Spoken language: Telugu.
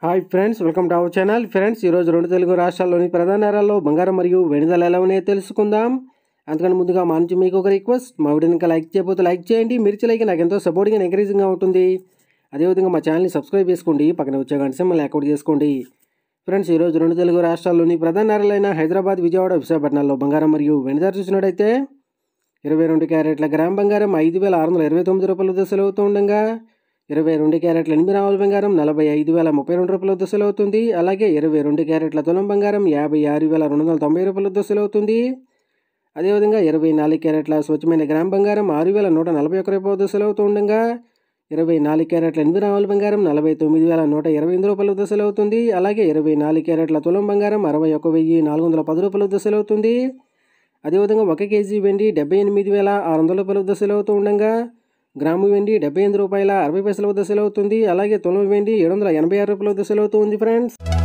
hi friends welcome to our channel friends ఈరోజు రెండు తెలుగు రాష్ట్రాల్లోని ప్రధాన నగరాల్లో బంగారం మరియు వెండి ధరలు ఎలా ఉన్నాయో తెలుసుకుందాం అందుకని ముందుగా మా నుంచి మీకు ఒక రిక్వెస్ట్ మా వీడియోని ఇంకా లైక్ చేయకపోతే లైక్ చేయండి మిర్చి లైక్ నాకు ఎంతో సపోర్టింగ్ అండ్ ఎంకరేజింగ్గా ఉంటుంది అదేవిధంగా మా ఛానల్ని సబ్స్క్రైబ్ చేసుకోండి పక్కన వచ్చే గంట సింబల్ యాక్టివేట్ చేసుకోండి ఫ్రెండ్స్ ఈరోజు రెండు తెలుగు రాష్ట్రాల్లోని ప్రధాన నగరాలైన హైదరాబాద్ విజయవాడ విశాఖపట్నాల్లో బంగారం మరియు వెండి ధర చూసినట్టయితే ఇరవై రెండు క్యారెట్ల గ్రామ్ బంగారం ఐదు వేల ఆరు వందల ఇరవై తొమ్మిది రూపాయల దశలు అవుతూ ఉండగా ఇరవై రెండు క్యారెట్ల ఎనిమిది రావుల బంగారం నలభై ఐదు వేల ముప్పై రెండు రూపాయల దశలు అవుతుంది అలాగే ఇరవై రెండు క్యారెట్ల తులం బంగారం యాభై ఆరు వేల రెండు వందల తొంభై రూపాయల దశలు అవుతుంది అదేవిధంగా ఇరవై నాలుగు క్యారెట్ల స్వచ్ఛమైన గ్రామ్ బంగారం ఆరు వేల నూట నలభై ఒక్క రూపాయల దశలు అవుతూ ఉండగా ఇరవై నాలుగు క్యారెట్ల ఎనిమిది రావుల బంగారం నలభై తొమ్మిది వేల నూట ఇరవై ఎనిమిది రూపాయల దశలు అవుతుంది అలాగే ఇరవై నాలుగు క్యారెట్ల తులం బంగారం అరవై ఒక వెయ్యి నాలుగు వందల పది రూపాయల దశలు అవుతుంది అదేవిధంగా ఒక కేజీ వెండి డెబ్బై ఎనిమిది వేల ఆరు వందల రూపాయల దశలు అవుతూ ఉండగా గ్రాము వెండి డెబ్బై ఎనిమిది రూపాయల అరవై పైసల దశలు అవుతుంది అలాగే తులం వెండి ఏడు వందల ఎనభై ఆరు రూపాయల దశలు అవుతుంది ఫ్రెండ్స్